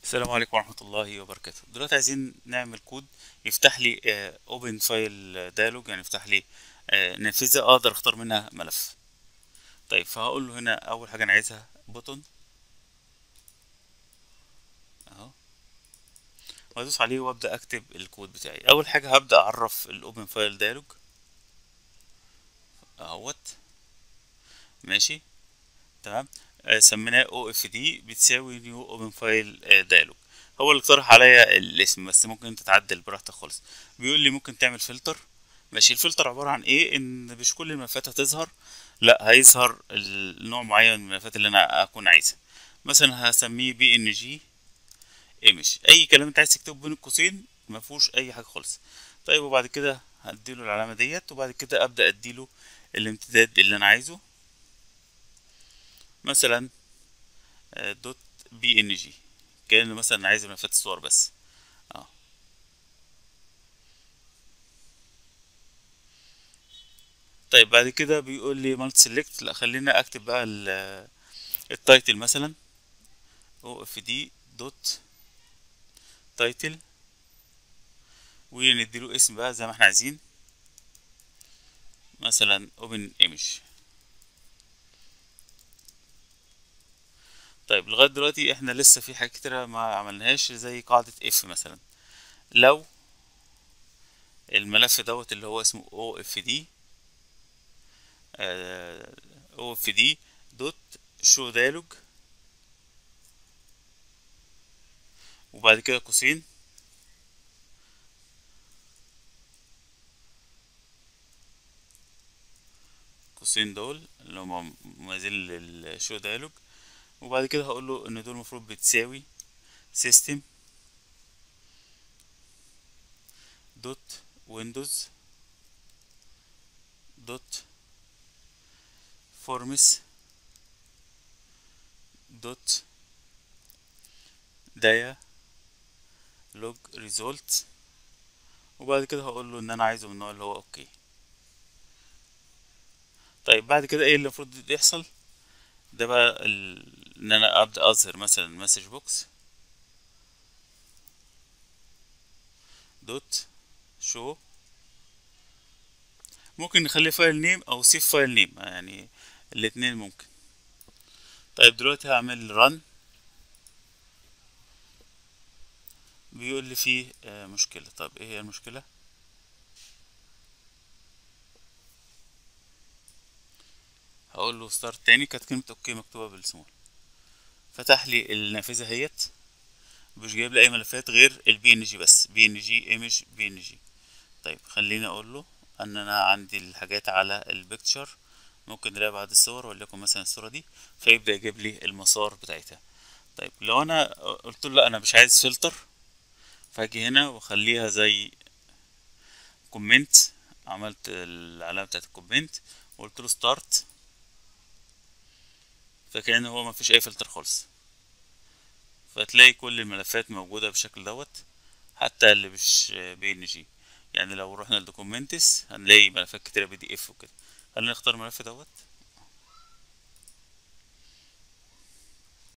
السلام عليكم ورحمة الله وبركاته دلوقتي عايزين نعمل كود يفتح لي اوبن فايل ديالوج يعني يفتح لي آه، نافذة اقدر اختار منها ملف طيب فهقول له هنا اول حاجة انا عايزها بوتون اهو وادوس عليه وابدا اكتب الكود بتاعي اول حاجة هبدا اعرف الاوبن فايل ديالوج اهوت ماشي تمام آه، سميناه او اف دي بتساوي نيو اوبن فايل ديالوج هو اللي اقترح عليا الاسم بس ممكن انت تعدل براحتك خالص بيقول لي ممكن تعمل فلتر ماشي الفلتر عبارة عن ايه ان مش كل الملفات هتظهر لا هيظهر النوع معين من الملفات اللي انا اكون عايزها مثلا هسميه بي ان جي ايمج اي كلام انت عايز تكتبه بين القوسين ما فيهوش اي حاجه خالص طيب وبعد كده هديله العلامه ديت وبعد كده ابدا اديله الامتداد اللي انا عايزه مثلا دوت بي ان جي كأنه مثلا عايز ملفات الصور بس اه طيب بعد كده بيقول لي مالت سيلكت لا خلينا اكتب بقى ال- التايتل مثلا او اف دي دوت تايتل ونديله اسم بقى زي ما احنا عايزين مثلا اوبن ايمج طيب لغايه دلوقتي احنا لسه في حاجات كتيره ما عملناهاش زي قاعده اف مثلا لو الملف دوت اللي هو اسمه او اف دي او اف دي دوت شو ديالوج وبعد كده قوسين قوسين دول اللي هما مميزين للشو ديالوج وبعد كده هقول له ان دول المفروض بتساوي سيستم دوت ويندوز دوت فورمس دوت دايا لوج ريزولت وبعد كده هقول له ان انا عايزه من النوع اللي هو اوكي طيب بعد كده ايه اللي المفروض يحصل ده بقى ال... ان انا ابدا اظهر مثلا مسج بوكس دوت شو ممكن نخلي فايل نيم او سيف فايل نيم يعني الاتنين ممكن طيب دلوقتي هعمل رن بيقول لي فيه آه، مشكلة طب ايه هي المشكلة هقول له ستارت تاني كانت كلمة اوكي مكتوبة بالسمول فتح لي النافذة اهيت مش جايب لي اي ملفات غير البي ان جي بس بي ان جي ايمج بي ان جي طيب خليني اقول له ان انا عندي الحاجات على البيكتشر ممكن نلاقي بعض الصور وليكن مثلا الصورة دي فيبدأ يجيب لي المسار بتاعتها طيب لو انا قلت له لا انا مش عايز فلتر فاجي هنا واخليها زي كومنت عملت العلامة بتاعت الكومنت وقلت له ستارت فكأن هو مفيش اي فلتر خالص فتلاقي كل الملفات موجودة بالشكل دوت حتى اللي مش بي ان جي يعني لو رحنا لدوكومنتس هنلاقي ملفات كتيرة بي دي اف وكده خلينا نختار الملف دوت